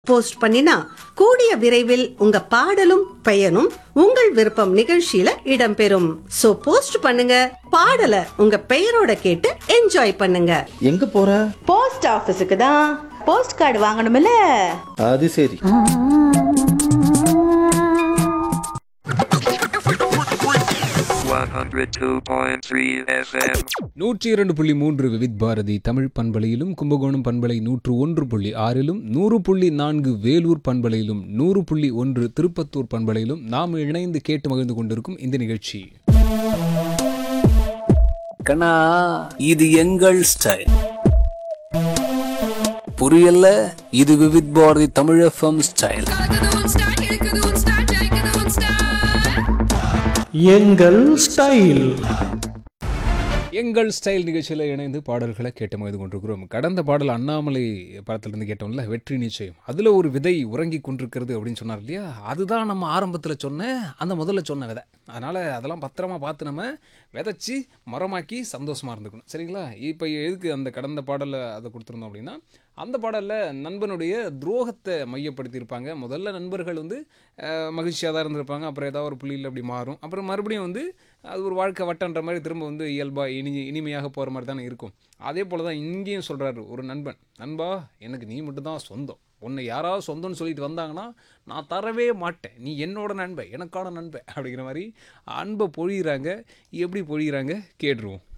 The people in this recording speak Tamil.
போஸ்ட் பண்ணினா கூடிய விரைவில் உங்க பாடலும் பெயரும் உங்கள் விருப்பம் நிகழ்ச்சியில இடம்பெறும் சோ போஸ்ட் பண்ணுங்க பாடலை உங்க பெயரோட கேட்டு என்ஜாய் பண்ணுங்க எங்க போற போஸ்ட் ஆபீஸுக்கு தான் போஸ்ட் கார்டு வாங்கணும்ல அது சரி One hundred two point three FM. நூற்றி இரண்டு புள்ளி மூன்று விவித் பாரதி தமிழ் பண்பலையிலும் கும்பகோணம் பண்பலை நூற்று ஒன்று புள்ளி ஆறிலும் நூறு புள்ளி நான்கு வேலூர் பண்பலையிலும் நூறு புள்ளி ஒன்று திருப்பத்தூர் பண்பலையிலும் நாம் இணைந்து கேட்டு மகிழ்ந்து கொண்டிருக்கும் இந்த நிகழ்ச்சி கண்ணா இது எங்கள் ஸ்டைல் புரியல இது விவித் பாரதி தமிழ் எஃப்எம் ஸ்டைல் எங்கள் ஸ்டைல் எங்கள் ஸ்டைல் நிகழ்ச்சியில் இணைந்து பாடல்களை கேட்டு மகிழ்ந்து கொண்டிருக்கிறோம் கடந்த பாடல் அண்ணாமலை படத்திலிருந்து கேட்டோம்ல வெற்றி நிச்சயம் அதில் ஒரு விதை உறங்கி கொண்டிருக்கிறது அப்படின்னு சொன்னார் இல்லையா அதுதான் நம்ம ஆரம்பத்தில் சொன்ன அந்த முதல்ல சொன்ன விதை அதனால் அதெல்லாம் பத்திரமா பார்த்து நம்ம விதைச்சி மரமாக்கி சந்தோஷமாக இருந்துக்கணும் சரிங்களா இப்போ எதுக்கு அந்த கடந்த பாடலில் அதை கொடுத்துருந்தோம் அப்படின்னா அந்த பாடலில் நண்பனுடைய துரோகத்தை மையப்படுத்தியிருப்பாங்க முதல்ல நண்பர்கள் வந்து மகிழ்ச்சியாக தான் இருந்திருப்பாங்க அப்புறம் ஏதாவது ஒரு புள்ளியில் அப்படி மாறும் அப்புறம் மறுபடியும் வந்து அது ஒரு வாழ்க்கை வட்டன்ற மாதிரி திரும்ப வந்து இயல்பாக இனி இனிமையாக போகிற மாதிரி தானே இருக்கும் அதே போல் தான் இங்கேயும் சொல்கிறாரு ஒரு நண்பன் நண்பா எனக்கு நீ மட்டும்தான் சொந்தம் உன்னை யாராவது சொந்தம்னு சொல்லிட்டு வந்தாங்கன்னா நான் தரவே மாட்டேன் நீ என்னோட நண்பன் எனக்கான நண்பன் அப்படிங்கிற மாதிரி அன்பை பொழிகிறாங்க எப்படி பொழிகிறாங்க கேட்டுருவோம்